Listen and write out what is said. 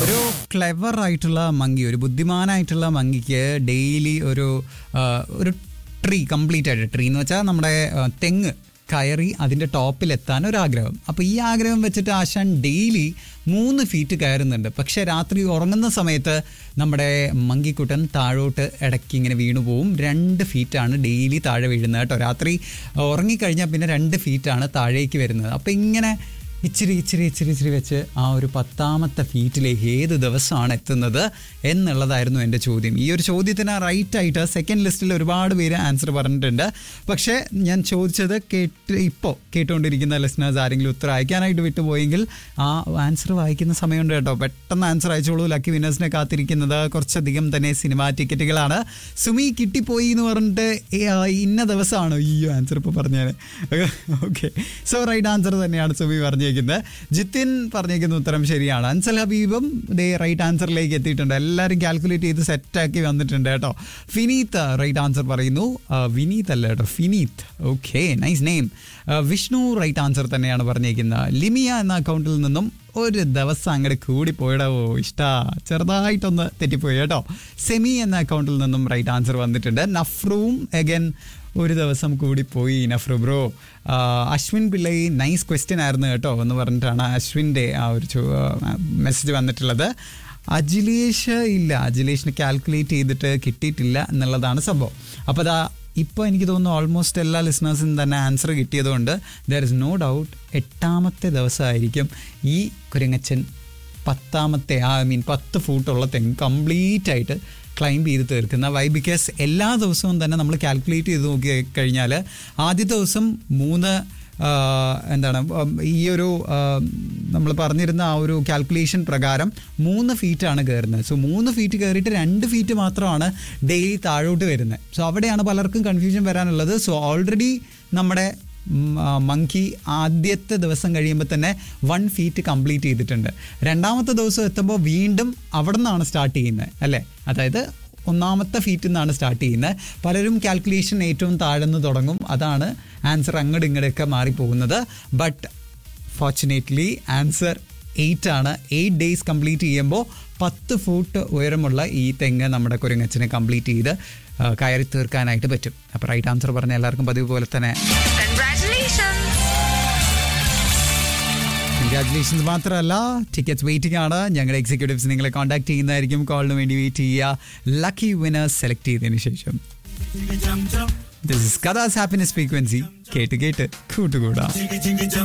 ഒരു ക്ലെവർ ആയിട്ടുള്ള മങ്കി ഒരു ബുദ്ധിമാനായിട്ടുള്ള മങ്കിക്ക് ഡെയിലി ഒരു ആ, ഒരു ട്രീ കംപ്ലീറ്റ് ആയിട്ട് ട്രീ എന്ന് വെച്ചാൽ നമ്മുടെ ആ, തെങ്ങ് കയറി അതിൻ്റെ ടോപ്പിലെത്താൻ ഒരു ആഗ്രഹം അപ്പോൾ ഈ ആഗ്രഹം വെച്ചിട്ട് ആശാൻ ഡെയിലി മൂന്ന് ഫീറ്റ് കയറുന്നുണ്ട് പക്ഷേ രാത്രി ഉറങ്ങുന്ന സമയത്ത് നമ്മുടെ മങ്കിക്കുട്ടൻ താഴോട്ട് ഇടയ്ക്ക് ഇങ്ങനെ വീണു പോവും രണ്ട് ഫീറ്റാണ് ഡെയിലി താഴെ വീഴുന്നത് കേട്ടോ രാത്രി ഉറങ്ങിക്കഴിഞ്ഞാൽ പിന്നെ രണ്ട് ഫീറ്റാണ് താഴേക്ക് വരുന്നത് അപ്പോൾ ഇങ്ങനെ ഇച്ചിരി ഇച്ചിരി ഇച്ചിരി ഇച്ചിരി വെച്ച് ആ ഒരു പത്താമത്തെ ഫീറ്റിലേക്ക് ഏത് ദിവസമാണ് എത്തുന്നത് എന്നുള്ളതായിരുന്നു എൻ്റെ ചോദ്യം ഈ ഒരു ചോദ്യത്തിന് റൈറ്റ് ആയിട്ട് സെക്കൻഡ് ലിസ്റ്റിൽ ഒരുപാട് പേര് ആൻസർ പറഞ്ഞിട്ടുണ്ട് പക്ഷേ ഞാൻ ചോദിച്ചത് കേട്ട് ഇപ്പോൾ കേട്ടുകൊണ്ടിരിക്കുന്ന ലിസ്ണേഴ്സ് ആരെങ്കിലും ഉത്തരം അയക്കാനായിട്ട് വിട്ടുപോയെങ്കിൽ ആ ആൻസർ വായിക്കുന്ന സമയമുണ്ട് കേട്ടോ പെട്ടെന്ന് ആൻസർ അയച്ചോളൂ ലക്കി വിനേഴ്സിനെ കാത്തിരിക്കുന്നത് കുറച്ചധികം തന്നെ സിനിമാ ടിക്കറ്റുകളാണ് സുമി കിട്ടിപ്പോയി എന്ന് പറഞ്ഞിട്ട് ഏ, ആ, ഇന്ന ദിവസമാണോ ഈ ആൻസർ ഇപ്പോൾ പറഞ്ഞാൽ ഓക്കെ സോ റൈറ്റ് ആൻസർ തന്നെയാണ് സുമി പറഞ്ഞേക്കുന്നത് ജിത്തിൻ പറഞ്ഞേക്കുന്ന ഉത്തരം ശരിയാണ് അൻസൽ ഹബീബും ദേ റൈറ്റ് ആൻസറിലേക്ക് എത്തിയിട്ടുണ്ട് എല്ലാവരും കാൽക്കുലേറ്റ് ചെയ്ത് സെറ്റാക്കി വന്നിട്ടുണ്ട് കേട്ടോ ഫിനീത്ത് റൈറ്റ് ആൻസർ പറയുന്നു ആ, വിനീത് അല്ല കേട്ടോ Fineeth okay nice name Vishnu right answer തന്നെയാണ് പറഞ്ഞേക്കുന്നത് ലിമിയ എന്ന അക്കൗണ്ടിൽ നിന്നും ഒരു ദിവസം അങ്ങോട്ട് കൂടി പോയിടോ ഇഷ്ടാ ചെറുതായിട്ടൊന്ന് തെറ്റിപ്പോയി കേട്ടോ സെമി എന്ന അക്കൗണ്ടിൽ നിന്നും റൈറ്റ് ആൻസർ വന്നിട്ടുണ്ട് നഫ്രൂം അഗൻ ഒരു ദിവസം കൂടി പോയി നഫ്രു bro Ashwin Pillai nice question ആയിരുന്നു കേട്ടോ എന്ന് പറഞ്ഞിട്ടാണ് അശ്വിൻ്റെ ആ ഒരു മെസ്സേജ് വന്നിട്ടുള്ളത് അജിലേഷ് ഇല്ല അജിലേഷിന് കാൽക്കുലേറ്റ് ചെയ്തിട്ട് കിട്ടിയിട്ടില്ല എന്നുള്ളതാണ് സംഭവം അപ്പോൾ അതാ ഇപ്പോൾ എനിക്ക് തോന്നുന്നു ഓൾമോസ്റ്റ് എല്ലാ ലിസണേഴ്സിനും തന്നെ ആൻസർ കിട്ടിയതുകൊണ്ട് ദർ ഇസ് നോ ഡൗട്ട് എട്ടാമത്തെ ദിവസമായിരിക്കും ഈ കുരങ്ങച്ചൻ പത്താമത്തെ ആ ഐ മീൻ പത്ത് ഫൂട്ടുള്ള തെങ്ങ് കംപ്ലീറ്റ് ആയിട്ട് ക്ലൈംബ് ചെയ്ത് തീർക്കുന്ന വൈ ബിക്കോസ് എല്ലാ ദിവസവും തന്നെ നമ്മൾ കാൽക്കുലേറ്റ് ചെയ്ത് നോക്കി കഴിഞ്ഞാൽ ആദ്യത്തെ ദിവസം മൂന്ന് ആ, എന്താണ് ഉം, ഈ ഒരു നമ്മൾ പറഞ്ഞിരുന്ന ആ ഒരു കാൽക്കുലേഷൻ പ്രകാരം മൂന്ന് ഫീറ്റാണ് കയറുന്നത് സോ മൂന്ന് ഫീറ്റ് കയറിയിട്ട് രണ്ട് ഫീറ്റ് മാത്രമാണ് ഡെയിലി താഴോട്ട് വരുന്നത് സോ അവിടെയാണ് പലർക്കും കൺഫ്യൂഷൻ വരാനുള്ളത് സോ ഓൾറെഡി നമ്മുടെ മങ്കി ആദ്യത്തെ ദിവസം കഴിയുമ്പോൾ തന്നെ വൺ ഫീറ്റ് കംപ്ലീറ്റ് ചെയ്തിട്ടുണ്ട് രണ്ടാമത്തെ ദിവസം എത്തുമ്പോൾ വീണ്ടും അവിടെ നിന്നാണ് സ്റ്റാർട്ട് ചെയ്യുന്നത് അല്ലേ അതായത് ഒന്നാമത്തെ ഫീറ്റിൽ നിന്നാണ് സ്റ്റാർട്ട് ചെയ്യുന്നത് പലരും കാൽക്കുലേഷൻ ഏറ്റവും താഴ്ന്നു തുടങ്ങും അതാണ് ആൻസർ അങ്ങോട്ട് ഇങ്ങോട്ടൊക്കെ മാറിപ്പോകുന്നത് ബട്ട് ഫോർച്ചുനേറ്റ്ലി ആൻസർ എയ്റ്റ് ആണ് എയ്റ്റ് ഡേയ്സ് കംപ്ലീറ്റ് ചെയ്യുമ്പോൾ പത്ത് ഫൂട്ട് ഉയരമുള്ള ഈ തെങ്ങ് നമ്മുടെ കുരങ്ങച്ചനെ കംപ്ലീറ്റ് ചെയ്ത് ആ, കയറി തീർക്കാനായിട്ട് പറ്റും അപ്പോൾ റൈറ്റ് ആൻസർ പറഞ്ഞ എല്ലാവർക്കും പതിവ് പോലെ തന്നെ Congratulations! കൺഗ്രാറ്റുലേഷൻസ് മാത്രമല്ല ടിക്കറ്റ്സ് വെയിറ്റിംഗ് ആണ് ഞങ്ങളുടെ എക്സിക്യൂട്ടീവ്സ് നിങ്ങളെ കോൺടാക്ട് ചെയ്യുന്നതായിരിക്കും കോളിന് വേണ്ടി വെയിറ്റ് ചെയ്യുക ലക്കി വിനേഴ്സ് സെലക്ട് ചെയ്തതിന് ശേഷം ദിസ് ഇസ് കഥാസ് ഹാപ്പിനെസ് ഫ്രീക്വൻസി കേട്ട് കേട്ട് കൂട്ടുകൂടാം